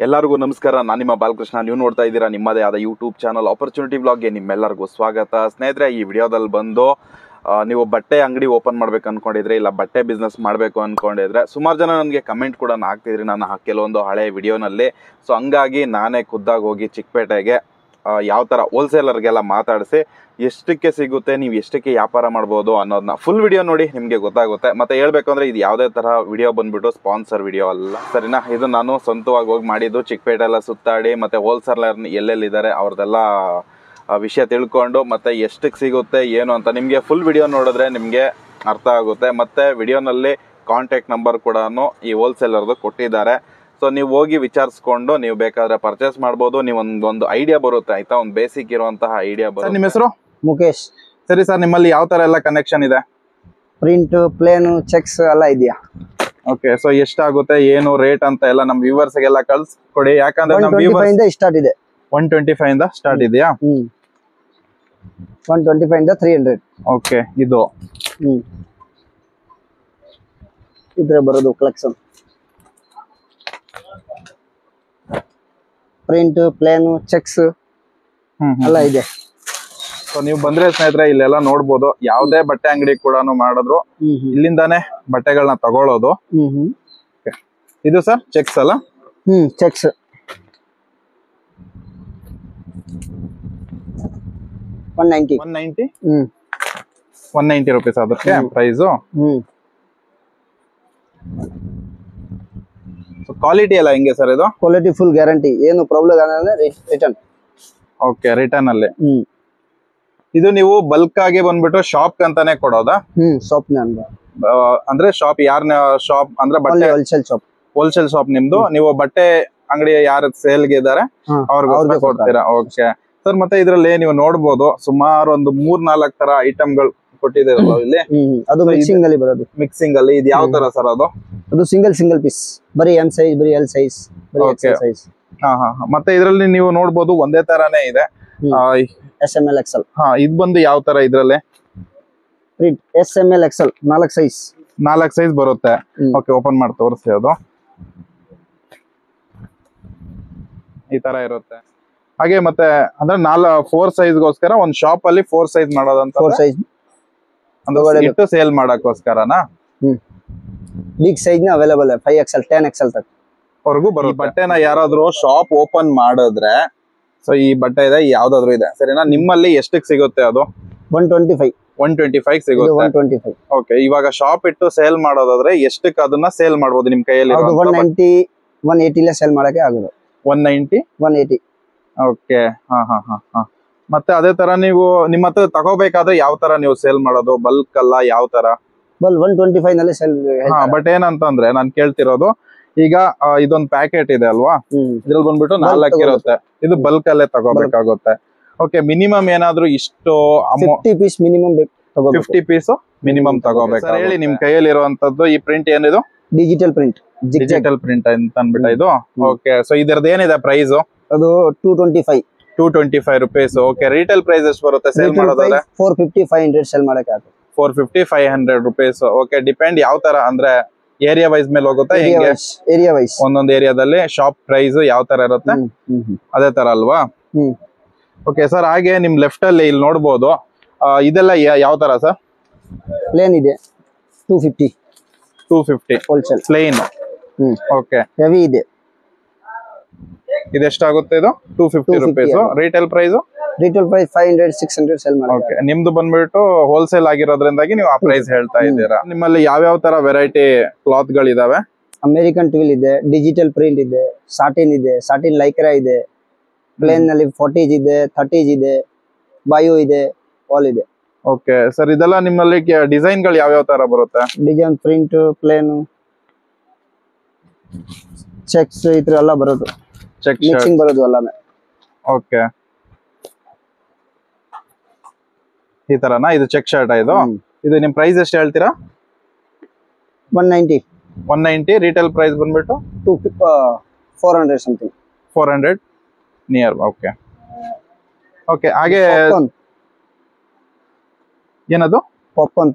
ಎಲ್ಲರಿಗೂ ನಮಸ್ಕಾರ ನಾನು ನಿಮ್ಮ ಬಾಲಕೃಷ್ಣ ನೀವು ನೋಡ್ತಾ ಇದ್ದೀರಾ ನಿಮ್ಮದೇ ಆದ ಯೂಟ್ಯೂಬ್ ಚಾನಲ್ ಆಪರ್ಚುನಿಟಿ ಬ್ಲಾಗ್ಗೆ ನಿಮ್ಮೆಲ್ಲರಿಗೂ ಸ್ವಾಗತ ಸ್ನೇಹಿತರೆ ಈ ವಿಡಿಯೋದಲ್ಲಿ ಬಂದು ಆ, ನೀವು ಬಟ್ಟೆ ಅಂಗಡಿ ಓಪನ್ ಮಾಡ್ಬೇಕು ಅನ್ಕೊಂಡಿದ್ರೆ ಇಲ್ಲ ಬಟ್ಟೆ ಬಿಸ್ನೆಸ್ ಮಾಡಬೇಕು ಅನ್ಕೊಂಡಿದ್ರೆ ಸುಮಾರು ಜನ ನನಗೆ ಕಮೆಂಟ್ ಕೂಡ ಹಾಕ್ತಿದ್ರಿ ನಾನು ಹಾ- ಕೆಲವೊಂದು ಹಳೆ ವಿಡಿಯೋನಲ್ಲಿ ಸೊ ಹಂಗಾಗಿ ನಾನೇ ಖುದ್ದಾಗಿ ಹೋಗಿ ಚಿಕ್ಕಪೇಟೆಗೆ ಯಾವ ಥರ ಹೋಲ್ಸೇಲರ್ಗೆಲ್ಲ ಮಾತಾಡಿಸಿ ಎಷ್ಟಕ್ಕೆ ಸಿಗುತ್ತೆ ನೀವು ಎಷ್ಟಕ್ಕೆ ವ್ಯಾಪಾರ ಮಾಡ್ಬೋದು ಅನ್ನೋದನ್ನ ಫುಲ್ ವಿಡಿಯೋ ನೋಡಿ ನಿಮಗೆ ಗೊತ್ತಾಗುತ್ತೆ ಮತ್ತೆ ಹೇಳ್ಬೇಕು ಅಂದ್ರೆ ಇದು ಯಾವುದೇ ತರ ವಿಡಿಯೋ ಬಂದ್ಬಿಟ್ಟು ಸ್ಪಾನ್ಸರ್ ವಿಡಿಯೋ ಅಲ್ಲ ಸರಿನಾ ಇದು ನಾನು ಸ್ವಂತವಾಗಿ ಹೋಗಿ ಮಾಡಿದ್ದು ಚಿಕ್ಕಪೇಟೆ ಎಲ್ಲ ಸುತ್ತಾಡಿ ಮತ್ತೆ ಹೋಲ್ಸೇಲರ್ ಎಲ್ಲೆಲ್ಲಿದ್ದಾರೆ ಅವ್ರದ್ದೆಲ್ಲ ಆ, ವಿಷಯ ತಿಳ್ಕೊಂಡು ಮತ್ತೆ ಎಷ್ಟಕ್ಕೆ ಸಿಗುತ್ತೆ ಏನು ಅಂತ ನಿಮಗೆ ಫುಲ್ ವಿಡಿಯೋ ನೋಡಿದ್ರೆ ನಿಮಗೆ ಅರ್ಥ ಆಗುತ್ತೆ ಮತ್ತೆ ವಿಡಿಯೋನಲ್ಲಿ ಕಾಂಟ್ಯಾಕ್ಟ್ ನಂಬರ್ ಕೂಡ ಈ ಹೋಲ್ಸೇಲರ್ದು ಕೊಟ್ಟಿದ್ದಾರೆ ಸೊ ನೀವು ಹೋಗಿ ವಿಚಾರಿಸ್ಕೊಂಡು ನೀವು ಬೇಕಾದ್ರೆ ಪರ್ಚೇಸ್ ಮಾಡ್ಬೋದು ನೀವು ಒಂದು ಒಂದು ಐಡಿಯಾ ಬರುತ್ತೆ ಆಯ್ತಾ ಒಂದು ಬೇಸಿಕ್ ಇರುವಂತಹ ಐಡಿಯಾ ಬರುತ್ತೆ ನಿಮ್ಮ ಹೆಸರು ಮುಖೇಶ್ ಸರಿ ಸರ್ ನಿಮ್ಮಲ್ಲಿ ಯಾವ ತರ ಎಲ್ಲ ಕನೆಕ್ಷನ್ ಇದೆ ಪ್ರಿಂಟ್ ಪ್ಲೇನು ಚೆಕ್ಸ್ ಎಲ್ಲ ಇದೆಯಾ ಓಕೆ ಸೊ ಎಷ್ಟಾಗುತ್ತೆ ಏನು ರೇಟ್ ಅಂತ ಎಲ್ಲ ನಮ್ಮ ವ್ಯೂವರ್ಸ್ ಗೆಲ್ಲ ಕಳ್ಸ್ಕೊಡಿ ಯಾಕಂದ್ರೆ ಒನ್ ನಮ್ಮ ಟ್ವೆಂಟಿ ಫೈವ್ ವ್ಯೂವರ್ಸ್ ಇಂದ ಸ್ಟಾರ್ಟ್ ಇದೆ ಒನ್ ಟ್ವೆಂಟಿ ಫೈವ್ ಇಂದ ಸ್ಟಾರ್ಟ್ ಇದೆಯಾ ಹ್ಮ್ ಒನ್ ಟ್ವೆಂಟಿ ಫೈವ್ ಇಂದ ತ್ರೀ ಹಂಡ್ರೆಡ್ ಓಕೆ ಇದು ಹ್ಮ್ ಇದ್ರೆ ಬರೋದು ಕಲೆಕ್ಷನ್ ಪ್ರಿಂಟ್ ಪ್ಲೇನು ಚೆಕ್ಸ್ ಎಲ್ಲ ಇದೆ ಸೊ ನೀವು ಬಂದ್ರೆ ಸ್ನೇಹಿತರೆ ಇಲ್ಲೆಲ್ಲ ನೋಡ್ಬೋದು ಯಾವುದೇ ಬಟ್ಟೆ ಅಂಗಡಿ ಕೂಡ ಮಾಡಿದ್ರು ಹ್ಮ್ ಹ್ಮ್ ಇಲ್ಲಿಂದಾನೇ ಬಟ್ಟೆಗಳನ್ನ ತಗೊಳ್ಳೋದು ಹ್ಮ್ ಹ್ಮ್ ಇದು ಸರ್ ಚೆಕ್ಸ್ ಅಲ್ಲ hmm checks one ninety one ninety hmm one ninety rupees ಅದಕ್ಕೆ ಪ್ರೈಸು ಹ್ಮ್ ಸೊ ಕ್ವಾಲಿಟಿ ಎಲ್ಲ ಹೆಂಗೆ ಸರ್ ಇದು ಕ್ವಾಲಿಟಿ ಫುಲ್ ಗ್ಯಾರಂಟಿ ಏನು ಪ್ರಾಬ್ಲಮ್ ಅಂದ್ರೆ ರಿಟರ್ನ್ ಓಕೆ ರಿಟರ್ನ್ ಅಲ್ಲಿ ಹ್ಮ್ ಇದು ನೀವು ಬಲ್ಕ್ ಆಗಿ ಬಂದ್ಬಿಟ್ಟು ಶಾಪ್ ಅಂತಾನೆ ಕೊಡೋದಾ ಹ್ಮ್ ಶಾಪ್ನ ಅಂದ್ರೆ ಆ, ಅಂದ್ರೆ ಶಾಪ್ ಯಾರನ್ನ ಶಾಪ್ ಅಂದ್ರೆ ಬಟ್ಟೆ ಹೋಲ್ಸೇಲ್ ಶಾಪ್ ಹೋಲ್ಸೇಲ್ ಶಾಪ್ ನಿಮ್ದು ನೀವು ಬಟ್ಟೆ ಅಂಗಡಿ ಯಾರು ಸೇಲ್ಗೆ ಇದ್ದಾರೆ ಅವ್ರಿಗೆ ಅವ್ರಿಗೆ ಕೊಡ್ತೀರಾ ಓಕೆ ಸರ್ ಮತ್ತೆ ಇದ್ರಲ್ಲಿ ನೀವು ನೋಡ್ಬೋದು ಸುಮಾರು ಒಂದು ಮೂರ್ ನಾಲ್ಕ್ ತರ ಐಟಮ್ಗಳು ಕೊಟ್ಟಿದ್ದೀರಲ್ಲ ಇಲ್ಲಿ ಹ್ಮ್ ಅದು So, ಮಿಕ್ಸಿಂಗ್ ಅಲ್ಲಿ ಬರೋದು ಮಿಕ್ಸಿಂಗ್ ಅಲ್ಲಿ ಇದು ಯಾವ ತರ ಸರ್ ಅದು ಅದು ಸಿಂಗಲ್ ಸಿಂಗಲ್ ಪೀಸ್ ಬರೀ ಎಂ ಸೈಜ್ ಬರೀ ಎಲ್ ಸೈಜ್ ಬರೀ Okay. ಎಕ್ಸೆಲ್ ಸೈಜ್ ಹಾ ಹಾ ಹಾ. ಮತ್ತೆ ಇದ್ರಲ್ಲಿ ನೀವು ನೋಡ್ಬೋದು ಒಂದೇ ತರಾನೇ ಇದೆ ಹ್ಮ್. ಆ, ಎಸ್ ಎಂ ಎಲ್ ಎಕ್ಸೆಲ್ ಹಾ ಇದ್ ಬಂದು ಯಾವ ತರ ಇದ್ರಲ್ಲಿ print S M L XL ನಾಲ್ಕು ಸೈಜ್ ನಾಲ್ಕ್ ಸೈಜ್ ಬರುತ್ತೆ ಹ್ಮ್. ಓಕೆ ಓಪನ್ ಮಾಡಿ ತೋರಿಸಿ ಅದು ಈ ತರ ಇರುತ್ತೆ ಹಾಗೆ ಮತ್ತೆ ಅಂದ್ರೆ ನಾಲ್ ಫೋರ್ ಸೈಜ್ಗೋಸ್ಕರ ಒಂದ್ ಶಾಪ್ ಅಲ್ಲಿ ಫೋರ್ ಸೈಜ್ ಮಾಡೋದಂತ ಫೋರ್ ಸೈಜ್ ಅಂದ್ರೆ ತಗೊಳ್ಳೋದು. ಇಟ್ಟು ಸೇಲ್ ಮಾಡಕ್ಕೋಸ್ಕರನಾ ಹ್ಮ್ ಬಿಗ್ ಸೈಜ್ ನ available five XL ten XL ತಕ್ ವರ್ಗು ಬರುತ್ತೆ ಬಟ್ಟೆನ ಯಾರಾದ್ರೂ ಶಾಪ್ ಓಪನ್ ಮಾಡಿದ್ರೆ ಸೊ ಈ ಬಟ್ಟೆ ಇದೆ ಯಾವ್ದಾದ್ರು ಇದೆ ಸರಿನಾ ನಿಮ್ಮಲ್ಲಿ ಎಷ್ಟಕ್ಕೆ ಸಿಗುತ್ತೆ ಅದು one twenty five one twenty five ಇದು ಸಿಗುತ್ತೆ ಒನ್ ಟ್ವೆಂಟಿ ಫೈವ್ ಓಕೆ ಇವಾಗ ಶಾಪ್ ಇಟ್ಟು ಸೇಲ್ ಮಾಡೋದಾದ್ರೆ ಎಷ್ಟಕ್ಕೆ ಅದನ್ನ ಸೇಲ್ ಮಾಡ್ಬೋದು ನಿಮ್ ಕೈಯಲ್ಲಿ ಹೌದು ಒನ್ ನೈಂಟಿ ಒನ್ ಏಯ್ಟಿಲೇ ಸೆಲ್ ಮಾಡಕ್ಕೆ ಆಗೋದು one ninety one eighty okay ಹಾ ಹಾ ಹಾ ಹಾ ಮತ್ತೆ ಅದೇ ತರ ನೀವು ನಿಮ್ಮ ಹತ್ರ ತಗೋಬೇಕಾದ್ರೆ ಯಾವ ತರ ನೀವು ಸೇಲ್ ಮಾಡೋದು ಬಲ್ಕ್ ಅಲ್ಲ ಯಾವ ತರ ಬಲ್ ಒನ್ ಟ್ವೆಂಟಿ ಫೈವ್ ನಲ್ಲಿ ಸೆಲ್ ಹಾ ಬಟ್ ಏನಂತಂದ್ರೆ ನಾನ್ ಕೇಳ್ತಿರೋದು ಈಗ ಆ, ಇದೊಂದ್ ಪ್ಯಾಕೆಟ್ ಇದೆ ಅಲ್ವಾ ಹ್ಮ್ ಇದ್ರಲ್ಲಿ ಬಂದ್ಬಿಟ್ಟು ನಾಲ್ಕು ಇರುತ್ತೆ ಇದು ಬಲ್ಕ್ ಅಲ್ಲೇ ತಗೋಬೇಕಾಗುತ್ತೆ ಓಕೆ ಮಿನಿಮಮ್ ಏನಾದ್ರೂ ಇಷ್ಟು ಫಿಫ್ಟಿ ಪೀಸ್ ಮಿನಿಮಮ್ ಬೇಕು ತಗೋಬೇಕು ಫಿಫ್ಟಿ ಪೀಸ್ ಮಿನಿಮಮ್ ತಗೋಬೇಕು ಸರ್ ಹೇಳಿ ನಿಮ್ ಕೈಯಲ್ಲಿ ಇರುವಂತದ್ದು ಈ ಪ್ರಿಂಟ್ ಏನಿದು ಡಿಜಿಟಲ್ ಪ್ರಿಂಟ್ ಜಿಗ್ ಡಿಜಿಟಲ್ ಪ್ರಿಂಟ್ ಅಂತ ಅನ್ಬಿಟ್ಟು ಇದು ಓಕೆ ಸೊ ಇದ್ರದ್ದು ಏನಿದೆ ಪ್ರೈಸ್ ಅದು two twenty five two twenty five rupees okay retail price ಎಷ್ಟು ಬರುತ್ತೆ ಸೇಲ್ ಮಾಡೋದಾದ್ರೆ four fifty five hundred sell ಮಾಡಕ್ಕೆ ಆಗುತ್ತೆ four fifty five hundred rupees okay depend ಯಾವ ತರ ಅಂದ್ರೆ ಏರಿಯಾ ವೈಸ್ ಮೇಲೆ ಹೋಗುತ್ತಾ ಏರಿಯಾ ಹೆಂಗೆ ವೈಸ್ ಏರಿಯಾ ವೈಸ್ ಒಂದೊಂದು ಏರಿಯಾದಲ್ಲಿ ಶಾಪ್ ಪ್ರೈಸ್ ಯಾವ ತರ ಇರುತ್ತೆ ಹ್ಮ್ ಹ್ಮ್ ಹ್ಮ್ ಅದೇ ತರ ಅಲ್ವಾ ಹ್ಮ್ ಓಕೆ ಸರ್ ಹಾಗೆ ನಿಮ್ ಲೆಫ್ಟ್ ಅಲ್ಲಿ ಇಲ್ಲಿ ನೋಡ್ಬೋದು ಆ, ಇದೆಲ್ಲ ಯಾ- ಯಾವ ತರ ಸರ್ ಪ್ಲೇನ್ ಇದೆ two fifty two fifty wholesale plain hmm okay heavy ಇದೆ ಇದೆಷ್ಟಾಗುತ್ತೆ ಇದು two fifty 250 rupees retail price retail price five hundred six hundred sell ಮಾಡಕ್ಕೆ ಓಕೆ ನಿಮ್ದು ಬಂದ್ಬಿಟ್ಟು ಹೋಲ್ಸೇಲ್ ಆಗಿರೋದ್ರಿಂದಾಗಿ ನೀವು ಆ ಪ್ರೈಸ್ ಹೇಳ್ತಾ ಇದ್ದೀರಾ ನಿಮ್ಮಲ್ಲಿ ಯಾವ್ಯಾವ ತರ ವೆರೈಟಿ ಕ್ಲಾತ್ ಗಳಿದಾವೆ ಅಮೆರಿಕನ್ ಟ್ವಿಲ್ ಇದೆ ಡಿಜಿಟಲ್ ಪ್ರಿಂಟ್ ಇದೆ ಸಾಟಿನ್ ಇದೆ ಸಾಟಿನ್ ಲೈಕ್ರಾ ಇದೆ ಪ್ಲೇನ್ ನಲ್ಲಿ ಫಾರ್ಟೀಸ್ ಇದೆ ಥರ್ಟೀಸ್ ಇದೆ ಬಯೋ ಇದೆ ಆಲ್ ಇದೆ ಓಕೆ ಸರ್ ಇದೆಲ್ಲ ನಿಮ್ಮಲ್ಲಿ ಡಿಸೈನ್ ಗಳು ಯಾವ್ಯಾವ ತರ ಬರುತ್ತೆ ಡಿಸೈನ್ ಪ್ರಿಂಟ್ ಪ್ಲೇನ್ ಚೆಕ್ಸ್ ಈ ತರ ಎಲ್ಲ ಬರೋದು ಚೆಕ್ ಮಿಕ್ಸಿಂಗ್ ಬರೋದು ಎಲ್ಲಾನೆ ಓಕೆ ಈ ತರನಾ ಇದು ಚೆಕ್ ಶರ್ಟ್ ಇದು ಹ್ಮ್. ಇದು ನಿಮ್ ಪ್ರೈಸ್ ಎಷ್ಟು ಹೇಳ್ತೀರಾ one ninety one ninety retail price ಬಂದ್ಬಿಟ್ಟು two four hundred something four hundred near okay okay ಹಾಗೆ ಪಾಪ್ಕಾರ್ನ್ ಏನದು ಪಾಪ್ಕಾರ್ನ್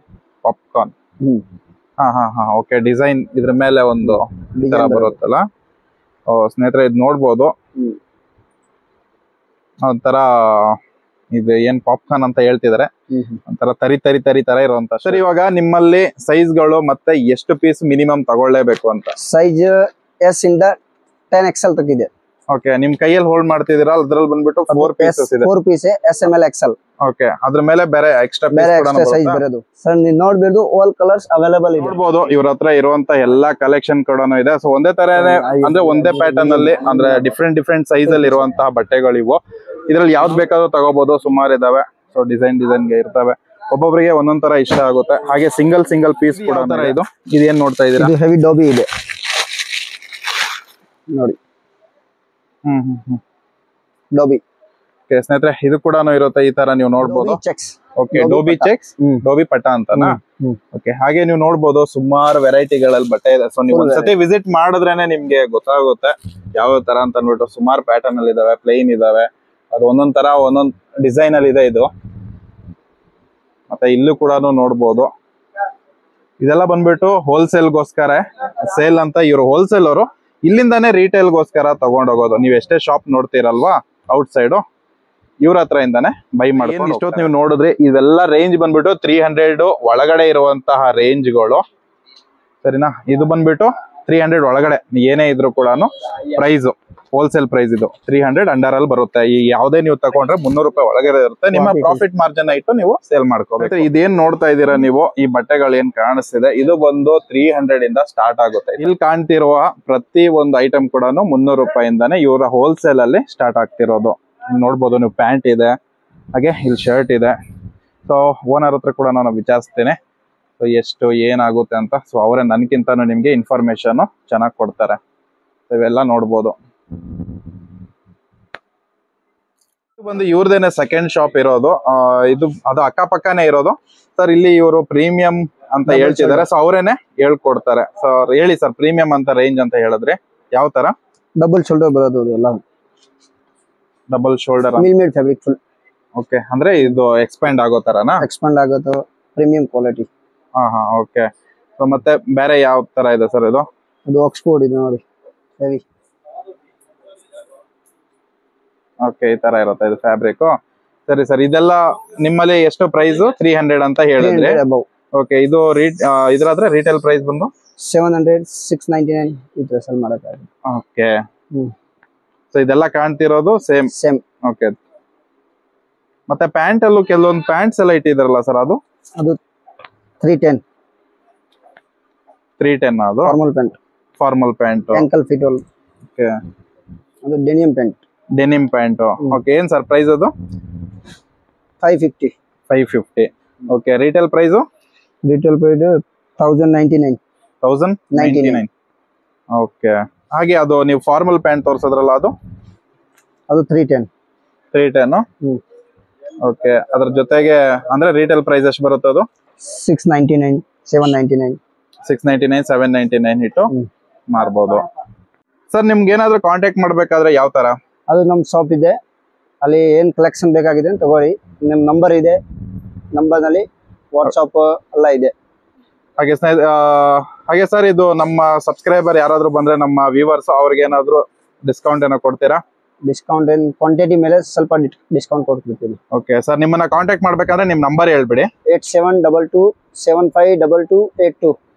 ಪಾಪ್ಕಾರ್ನ್ ಹ್ಮ್ ಹಾ ಹಾ ಹಾ ಓಕೆ ಡಿಸೈನ್ ಇದ್ರ ಮೇಲೆ ಒಂದು ಈ ತರ Design ಬರೋದು. ಬರುತ್ತಲ್ಲ ಓ, ಸ್ನೇಹಿತರೆ ಇದು ನೋಡ್ಬೋದು ಹ್ಮ್. ಒಂಥರ ಇದು ಏನ್ ಪಾಪ್ಕಾರ್ನ್ ಅಂತ ಹೇಳ್ತಿದಾರೆ ಹ್ಮ್ ಹ್ಮ್. ಒಂಥರ ತರಿ ತರಿ ತರಿ ತರ ಇರುವಂತ ಸರ್ ಇವಾಗ ನಿಮ್ಮಲ್ಲಿ ಸೈಜ್ಗಳು ಮತ್ತೆ ಎಷ್ಟು ಪೀಸ್ ಮಿನಿಮಮ್ ತಗೊಳ್ಳೇಬೇಕು ಅಂತ ಸೈಜ್ ಎಸ್ ಇಂದ ಟೆನ್ ಎಕ್ಸೆಲ್ ತಗಿದೆ ಓಕೆ ನಿಮ್ ಕೈಯಲ್ಲಿ ಹೋಲ್ಡ್ ಮಾಡ್ತಿದ್ದೀರಾ ಅದ್ರಲ್ಲಿ ಬಂದ್ಬಿಟ್ಟು ಫೋರ್ ಪೀಸಸ್ ಇದೆ four piece S M L XL okay ಅದ್ರ ಮೇಲೆ ಬೇರೆ ಎಕ್ಸ್ಟ್ರಾ ಬೇರೆ ಪೀಸ್ ಎಕ್ಸ್ಟ್ರಾ ಸೈಜ್ ಬರೋದು ಸರ್ ನೀವು ನೋಡ್ಬೋದು ಆಲ್ ಕಲರ್ಸ್ ಅವೈಲೇಬಲ್ ಇದೆ ನೋಡ್ಬೋದು ಇವ್ರ ಹತ್ರ ಇರುವಂತ ಎಲ್ಲಾ ಕಲೆಕ್ಷನ್ ಕೂಡ ಇದೆ ಸೊ ಒಂದೇ ತರನೇ ಅಂದ್ರೆ ಒಂದೇ ಪ್ಯಾಟರ್ನ್ ಅಲ್ಲಿ ಅಂದ್ರೆ ಡಿಫ್ರೆಂಟ್ ಡಿಫ್ರೆಂಟ್ ಸೈಜ್ ಅಲ್ಲಿ ಇರುವಂತಹ ಬಟ್ಟೆಗಳು ಇವು ಇದ್ರಲ್ಲಿ ಯಾವ್ದು ಬೇಕಾದ್ರೂ ತಗೋಬಹುದು ಸುಮಾರು ಇದಾವೆ ಸೊ ಡಿಸೈನ್ ಡಿಸೈನ್ ಗೆ ಇರ್ತವೆ ಒಬ್ಬೊಬ್ಬರಿಗೆ ಒಂದೊಂದ್ ತರ ಇಷ್ಟ ಆಗುತ್ತೆ ಹಾಗೆ ಸಿಂಗಲ್ ಸಿಂಗಲ್ ಪೀಸ್ ಕೂಡ ತರ ಇದು ಇದೇನ್ ನೋಡ್ತಾ ಇದೀರಾ ಇದು ಹೆವಿ ಡೋಬಿ ಇದೆ ನೋಡಿ ಹ್ಮ್ ಹ್ಮ್ ಹ್ಮ್ ಡೋಬಿ Okay, ಸ್ನೇಹಿತರೆ ಇದು ಕೂಡ ಇರುತ್ತೆ ಈ ತರ ನೀವು ನೋಡ್ಬೋದು ಚೆಕ್ಸ್ ಓಕೆ ಡೋಬಿ ಡೋಬಿ ಪಟ್ಟ. ಚೆಕ್ಸ್ ಹ್ಮ್ ಡೋಬಿ ಪಟ ಅಂತನಾ ಹ್ಮ್. ಓಕೆ ಹಾಗೆ ನೀವು ನೋಡ್ಬೋದು ಸುಮಾರು ವೆರೈಟಿಗಳಲ್ಲಿ ಬಟ್ಟೆ ಇದೆ ಸೊ ನೀವು Full ಒಂದ್ಸತಿ ವಿಸಿಟ್ ಮಾಡಿದ್ರೇನೆ ನಿಮ್ಗೆ ಗೊತ್ತಾಗುತ್ತೆ ಯಾವ ತರ ಅಂತ ಅಂದ್ಬಿಟ್ಟು ಸುಮಾರು ಪ್ಯಾಟರ್ನ್ ಅಲ್ಲಿ ಇದಾವೆ ಪ್ಲೇನ್ ಇದಾವೆ ಅದು ಒಂದೊಂದ್ ತರ ಒಂದೊಂದ್ ಡಿಸೈನ್ ಅಲ್ಲಿ ಇದೆ ಇದು ಮತ್ತೆ ಇಲ್ಲೂ ಕೂಡ ನೋಡ್ಬೋದು ಇದೆಲ್ಲ ಬಂದ್ಬಿಟ್ಟು ಹೋಲ್ಸೇಲ್ಗೋಸ್ಕರ ಸೇಲ್ ಅಂತ ಇವರು ಹೋಲ್ಸೇಲ್ ಅವರು ಇಲ್ಲಿಂದಾನೇ ರಿಟೇಲ್ಗೋಸ್ಕರ ತಗೊಂಡೋಗೋದು ನೀವು ಎಷ್ಟೇ ಶಾಪ್ ನೋಡ್ತೀರಲ್ವಾ ಔಟ್ ಸೈಡು ಇವ್ರ ಹತ್ರ ಇಂದಾನೆ ಬೈ ಮಾಡ್ಕೊಂಡು ಇಷ್ಟೊತ್ತು ನೀವು ನೋಡಿದ್ರಿ ಇವೆಲ್ಲ ರೇಂಜ್ ಬಂದ್ಬಿಟ್ಟು ತ್ರೀ ಹಂಡ್ರೆಡ್ ಒಳಗಡೆ ಇರುವಂತಹ ರೇಂಜ್ಗಳು ಸರಿನಾ ಇದು ಬಂದ್ಬಿಟ್ಟು ತ್ರೀ ಹಂಡ್ರೆಡ್ ಒಳಗಡೆ ಏನೇ ಇದ್ರು ಕೂಡ ಪ್ರೈಸ್ ಹೋಲ್ಸೇಲ್ ಪ್ರೈಸ್ ಇದು ತ್ರೀ ಹಂಡ್ರೆಡ್ ಅಂಡರ್ ಅಲ್ಲಿ ಬರುತ್ತೆ ಈ ಯಾವುದೇ ನೀವು ತಗೊಂಡ್ರೆ ಮುನ್ನೂರು ರೂಪಾಯಿ ಒಳಗಡೆ ಇರುತ್ತೆ ನಿಮ್ಮ Profit. ಪ್ರಾಫಿಟ್ ಮಾರ್ಜಿನ್ ಇಟ್ಟು ನೀವು ಸೇಲ್ ಮಾಡ್ಕೋಬೇಕು ಇದೇನ್ ನೋಡ್ತಾ ಇದ್ದೀರಾ ನೀವು ಈ ಬಟ್ಟೆಗಳು ಏನ್ ಕಾಣಿಸ್ತಿದೆ ಇದು ಬಂದು ತ್ರೀ ಹಂಡ್ರೆಡ್ ಇಂದ ಸ್ಟಾರ್ಟ್ ಆಗುತ್ತೆ ಇಲ್ಲಿ ಕಾಣ್ತಿರುವ ಪ್ರತಿ ಒಂದು ಐಟಮ್ ಕೂಡ ಮುನ್ನೂರು ರೂಪಾಯಿಂದಾನೆ ಇವರ ಹೋಲ್ಸೇಲ್ ಅಲ್ಲಿ ಸ್ಟಾರ್ಟ್ ಆಗ್ತಿರೋದು ಇಲ್ಲಿ ನೋಡ್ಬೋದು ನೀವು ಪ್ಯಾಂಟ್ ಇದೆ ಹಾಗೆ ಇಲ್ಲಿ ಶರ್ಟ್ ಇದೆ ಸೊ ಓನರ್ ಹತ್ರ ಕೂಡ ನಾನು ವಿಚಾರಿಸ್ತೇನೆ ಸೊ ಎಷ್ಟು ಏನಾಗುತ್ತೆ ಅಂತ ಸೊ ಅವರೇ ನನ್ಕಿಂತಾನು ನಿಮ್ಗೆ ಇನ್ಫಾರ್ಮೇಶನ್ ಚೆನ್ನಾಗಿ ಕೊಡ್ತಾರೆ So ಇವೆಲ್ಲ ನೋಡ್ಬೋದು ಇದು ಬಂದು ಇವ್ರದೇನೆ ಸೆಕೆಂಡ್ ಶಾಪ್ ಇರೋದು ಆ, ಇದು ಅದು ಅಕ್ಕಪಕ್ಕನೇ ಇರೋದು ಸರ್ ಇಲ್ಲಿ ಇವರು ಪ್ರೀಮಿಯಂ ಅಂತ Double ಹೇಳ್ತಿದ್ದಾರೆ ಸೊ ಅವರೇನೆ ಹೇಳ್ಕೊಡ್ತಾರೆ ಸೊ ಹೇಳಿ ಸರ್ ಪ್ರೀಮಿಯಂ ಅಂತ ರೇಂಜ್ ಅಂತ ಹೇಳಿದ್ರಿ ಯಾವ ತರ ಡಬಲ್ ಶೋಲ್ಡರ್ ಬರೋದು ಅದು ಎಲ್ಲ double shoulder mill made fabric full okay ಅಂದ್ರೆ ಇದು ಎಕ್ಸ್ಪ್ಯಾಂಡ್ ಆಗೋ ತರನಾ ಎಕ್ಸ್ಪಾಂಡ್ ಆಗೋದು ಪ್ರೀಮಿಯಂ ಕ್ವಾಲಿಟಿ ಹಾ ಹಾ ಓಕೆ ಸೊ ಮತ್ತೆ ಬೇರೆ ಯಾವ ತರ ಇದೆ ಸರ್ ಇದು ಅದು ಆಕ್ಸ್ಫೋರ್ಡ್ ಇದೆ ನೋಡಿ ಹೆವಿ ಓಕೆ ಈ ತರ ಇರುತ್ತೆ ಇದು ಫ್ಯಾಬ್ರಿಕ್ ಸರಿ ಸರ್ ಇದೆಲ್ಲ ನಿಮ್ಮಲ್ಲಿ ಎಷ್ಟು ಪ್ರೈಸ್ ತ್ರೀ ಹಂಡ್ರೆಡ್ ಅಂತ ಹೇಳಿದ್ರಿ ಅಬೌವ್ ಓಕೆ ಇದು ರೀಟ್ ಇದ್ರಾದ್ರೆ ರಿಟೇಲ್ ಪ್ರೈಸ್ ಬಂದು seven hundred six ninety nine ಈ ತರ ಸೆಲ್ ಮಾಡೋಕ್ಕಾಗುತ್ತೆ ಓಕೆ ಹ್ಮ್ ಸೊ ಇದೆಲ್ಲ ಕಾಣ್ತಿರೋದು ಸೇಮ್ ಸೇಮ್ ಓಕೆ ಮತ್ತೆ ಪ್ಯಾಂಟ್ ಅಲ್ಲೂ ಕೆಲವೊಂದು ಪ್ಯಾಂಟ್ಸ್ ಎಲ್ಲ ಇಟ್ಟಿದಾರಲ್ಲ ಸರ್ ಅದು ಅದು ತ್ರೀ ಟೆನ್ ತ್ರೀ ಟೆನ್ ಅದು formal pant formal pant ankle fit all okay ಅದು denim pant denim pant okay ಏನ್ ಸರ್ ಪ್ರೈಸ್ ಅದು five fifty five fifty okay retail price retail price thousand ninety nine thousand ninety nine okay ಹಾಗೆ ಅದು ನೀವು formal pant ತೋರಿಸಿದ್ರಲ್ಲ ಅದು ಅದು three ten three ten hmm okay ಅದ್ರ ಜೊತೆಗೆ ಅಂದ್ರೆ ರಿಟೇಲ್ ಪ್ರೈಸ್ ಎಷ್ಟು ಬರುತ್ತೆ ಅದು six ninety nine seven ninety nine six ninety nine seven ninety nine ಇಟ್ಟು ಹ್ಮ್. ಮಾರ್ಬೋದು ಸರ್ ನಿಮ್ಗೆ ಏನಾದ್ರು ಕಾಂಟ್ಯಾಕ್ಟ್ ಮಾಡ್ಬೇಕಾದ್ರೆ ಯಾವ ತರ ಅದು ನಮ್ಮ ಶಾಪ್ ಇದೆ ಅಲ್ಲಿ ಏನು ಕಲೆಕ್ಷನ್ ಬೇಕಾಗಿದೆ ಅಂತ ತಗೊಳ್ಳಿ ನಿಮ್ಮ ನಂಬರ್ ಇದೆ ನಂಬರ್ನಲ್ಲಿ ವಾಟ್ಸಪ್ ಎಲ್ಲ ಇದೆ ಹಾಗೆ ಸ್ನೇಹಿತ ಆ, ಹಾಗೆ ಸರ್ ಇದು ನಮ್ಮ ಸಬ್ಸ್ಕ್ರೈಬರ್ ಯಾರಾದ್ರೂ ಬಂದ್ರೆ ನಮ್ಮ ವ್ಯೂವರ್ಸ್ ಅವ್ರಿಗೆ ಏನಾದ್ರು ಡಿಸ್ಕೌಂಟ್ ಏನೋ ಕೊಡ್ತೀರಾ ಡಿಸ್ಕೌಂಟ್ ಏನು ಕ್ವಾಂಟಿಟಿ ಮೇಲೆ ಸ್ವಲ್ಪ ಡಿಸ್ಕೌಂಟ್ ಕೊಟ್ಬಿಡ್ತೀನಿ ಓಕೆ ಸರ್ ನಿಮ್ಮನ್ನ ಕಾಂಟ್ಯಾಕ್ಟ್ ಮಾಡ್ಬೇಕಂದ್ರೆ ನಿಮ್ ನಂಬರ್ ಹೇಳ್ಬಿಡಿ eight seven double two seven five double two eight to